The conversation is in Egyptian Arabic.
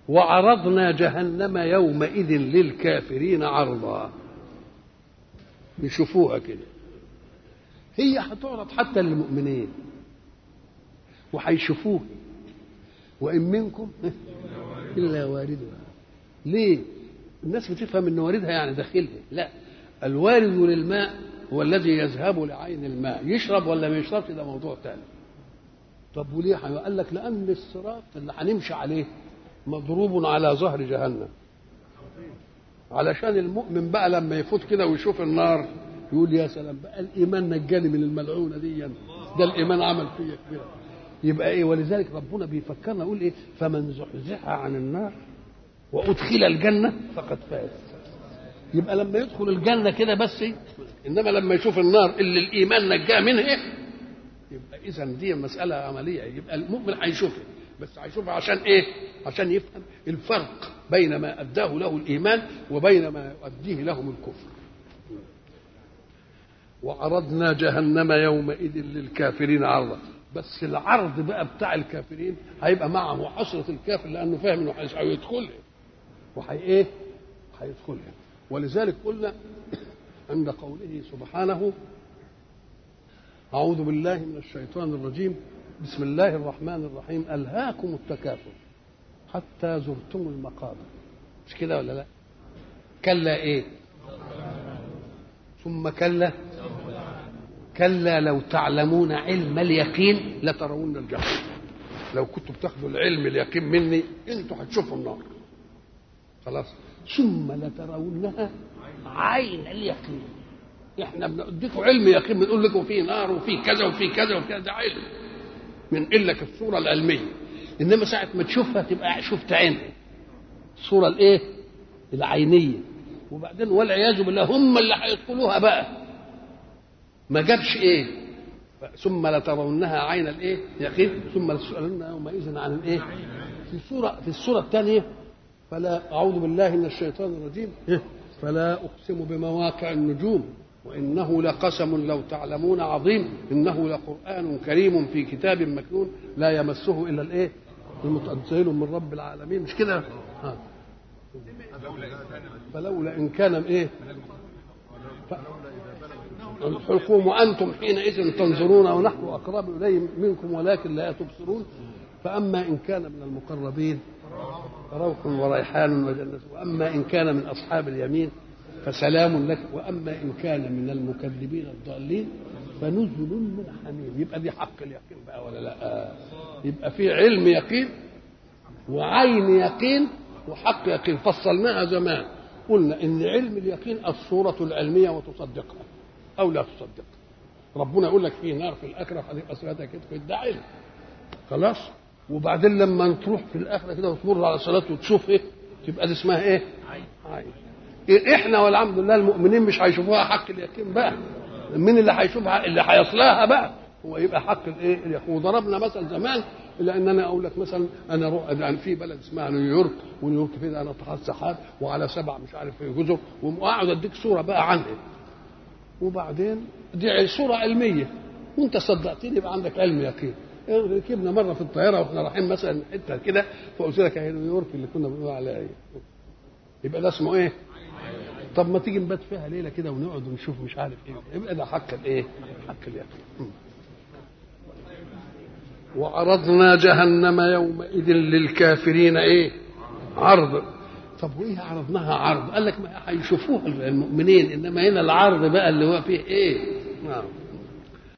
وعرضنا جهنم يومئذ للكافرين عرضا يشوفوها كده هي هتعرض حتى للمؤمنين وهيشوفوها وإن منكم إلا واردها ليه؟ الناس بتفهم ان واردها يعني داخلها لا الوارد للماء هو الذي يذهب لعين الماء يشرب ولا ما يشربش ده موضوع ثاني طب وليه قال لك لان الصراط اللي هنمشي عليه مضروب على ظهر جهنم علشان المؤمن بقى لما يفوت كده ويشوف النار يقول يا سلام بقى الايمان نجاني من الملعونه دي ده الايمان عمل فيا كده يبقى ايه ولذلك ربنا بيفكرنا يقول ايه فمن زحزح عن النار وادخل الجنه فقد فاز يبقى لما يدخل الجنه كده بس انما لما يشوف النار اللي الايمان نجاه منها يبقى اذا دي مساله عمليه يبقى المؤمن هيشوفها بس هيشوفها عشان ايه عشان يفهم الفرق بين ما اداه له الايمان وبين ما يؤديه لهم الكفر وعرضنا جهنم يومئذ للكافرين عرضا بس العرض بقى بتاع الكافرين هيبقى معه حسرة الكافر لأنه فاهم إنه هيدخلها وهي إيه؟ هيدخلها ولذلك قلنا عند قوله سبحانه أعوذ بالله من الشيطان الرجيم بسم الله الرحمن الرحيم ألهاكم التكاثر حتى زرتم المقابر مش كده ولا لا؟ كلا إيه؟ ثم كلا كلا لو تعلمون علم اليقين لترون الجحيم لو كنتوا بتاخذوا العلم اليقين مني انتوا هتشوفوا النار خلاص ثم لترونها عين اليقين احنا بنديكم علم يقين بنقول لكم في نار وفي كذا وفي كذا وفي كذا ده علم بنقول لك الصوره العلميه انما ساعه ما تشوفها تبقى شفت عينها الصوره الايه العينيه وبعدين والعياذ بالله هم اللي هيدخلوها بقى ما جابش ايه ثم لترونها عين الايه يقين ثم لتسالن يومئذ عن الايه في السوره في السوره الثانيه فلا اعوذ بالله من الشيطان الرجيم فلا اقسم بمواقع النجوم وانه لقسم لو تعلمون عظيم انه لقران كريم في كتاب مكنون لا يمسه الا الايه المتنزل من رب العالمين مش كده ها فلولا ان كان ايه الحكم وانتم حينئذ تنظرون ونحن اقرب اليه منكم ولكن لا تبصرون فاما ان كان من المقربين فروح وريحان وجنة واما ان كان من اصحاب اليمين فسلام لك واما ان كان من المكذبين الضالين فنزل من حميم يبقى دي حق اليقين بقى ولا لا يبقى في علم يقين وعين يقين وحق يقين فصلناها زمان قلنا ان علم اليقين الصوره العلميه وتصدقها او لا تصدق ربنا يقول لك في نار في الاخره هتبقى صلاتها كده ده علم خلاص وبعدين لما تروح في الاخره كده وتمر على صلاه وتشوف ايه تبقى دي اسمها ايه عين إيه احنا والحمد لله المؤمنين مش هيشوفوها حق اليقين بقى مين اللي هيشوفها اللي هيصلاها بقى هو يبقى حق الايه اليقين وضربنا مثل زمان الا ان انا اقول لك مثلا انا روح يعني في بلد اسمها نيويورك ونيويورك فيها انا طحال سحاب وعلى سبع مش عارف ايه جزر واقعد اديك صوره بقى عنها وبعدين دي صوره علميه وانت صدقتني يبقى عندك علم يقين ركبنا مره في الطياره واحنا رايحين مثلا حته كده فقلت لك اهي نيويورك اللي كنا بنقول عليها ايه يبقى ده اسمه ايه؟ طب ما تيجي نبات فيها ليله كده ونقعد ونشوف مش عارف ايه يبقى ده حق الايه؟ حق اليقين وعرضنا جهنم يومئذ للكافرين ايه؟ عرض طب وايه عرضناها عرض؟ قال لك ما هيشوفوها المؤمنين انما هنا العرض بقى اللي هو فيه ايه؟ نعم